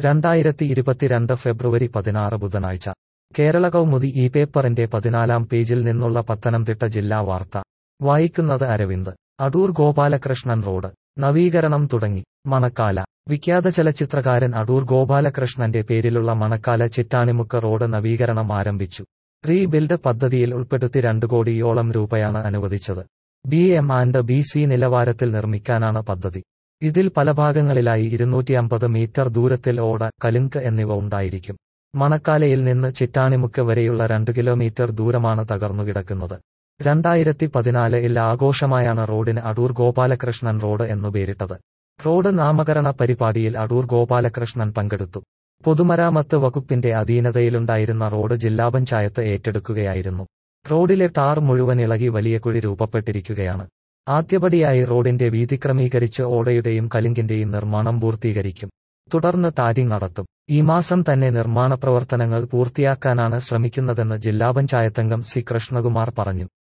രണ്ടായിരത്തി ഇരുപത്തിരണ്ട് ഫെബ്രുവരി പതിനാറ് ബുധനാഴ്ച കേരള കൗമുദി ഈ പേപ്പറിന്റെ പതിനാലാം പേജിൽ നിന്നുള്ള പത്തനംതിട്ട ജില്ലാ വാർത്ത വായിക്കുന്നത് അരവിന്ദ് അടൂർ ഗോപാലകൃഷ്ണൻ റോഡ് നവീകരണം തുടങ്ങി മണക്കാല വിഖ്യാത ചലച്ചിത്രകാരൻ അടൂർ ഗോപാലകൃഷ്ണന്റെ പേരിലുള്ള മണക്കാല ചിറ്റാണിമുക്ക് റോഡ് നവീകരണം ആരംഭിച്ചു റീബിൽഡ് പദ്ധതിയിൽ ഉൾപ്പെടുത്തി രണ്ട് കോടിയോളം രൂപയാണ് അനുവദിച്ചത് B M and B C നിലവാരത്തിൽ നിർമ്മിക്കാനാണ് പദ്ധതി ഇതിൽ പല ഭാഗങ്ങളിലായി ഇരുന്നൂറ്റി അമ്പത് മീറ്റർ ദൂരത്തിൽ ഓട കലുങ്ക് എന്നിവ ഉണ്ടായിരിക്കും മണക്കാലയിൽ നിന്ന് ചിറ്റാണിമുക്ക് വരെയുള്ള രണ്ട് കിലോമീറ്റർ ദൂരമാണ് തകർന്നുകിടക്കുന്നത് രണ്ടായിരത്തി പതിനാലിൽ ആഘോഷമായാണ് റോഡിന് അടൂർ ഗോപാലകൃഷ്ണൻ റോഡ് എന്നു പേരിട്ടത് റോഡ് നാമകരണ പരിപാടിയിൽ അടൂർ ഗോപാലകൃഷ്ണൻ പങ്കെടുത്തു പൊതുമരാമത്ത് വകുപ്പിന്റെ അധീനതയിലുണ്ടായിരുന്ന റോഡ് ജില്ലാ പഞ്ചായത്ത് ഏറ്റെടുക്കുകയായിരുന്നു റോഡിലെ ടാർ മുഴുവൻ ഇളകി വലിയ കുഴി രൂപപ്പെട്ടിരിക്കുകയാണ് ആദ്യപടിയായി റോഡിന്റെ വീതി ക്രമീകരിച്ച് ഓടയുടെയും കലിങ്കിന്റെയും നിർമ്മാണം പൂർത്തീകരിക്കും തുടർന്ന് ടാരിങ് നടത്തും ഈ മാസം തന്നെ നിർമ്മാണ പ്രവർത്തനങ്ങൾ പൂർത്തിയാക്കാനാണ് ശ്രമിക്കുന്നതെന്ന് ജില്ലാ പഞ്ചായത്തംഗം സി കൃഷ്ണകുമാർ പറഞ്ഞു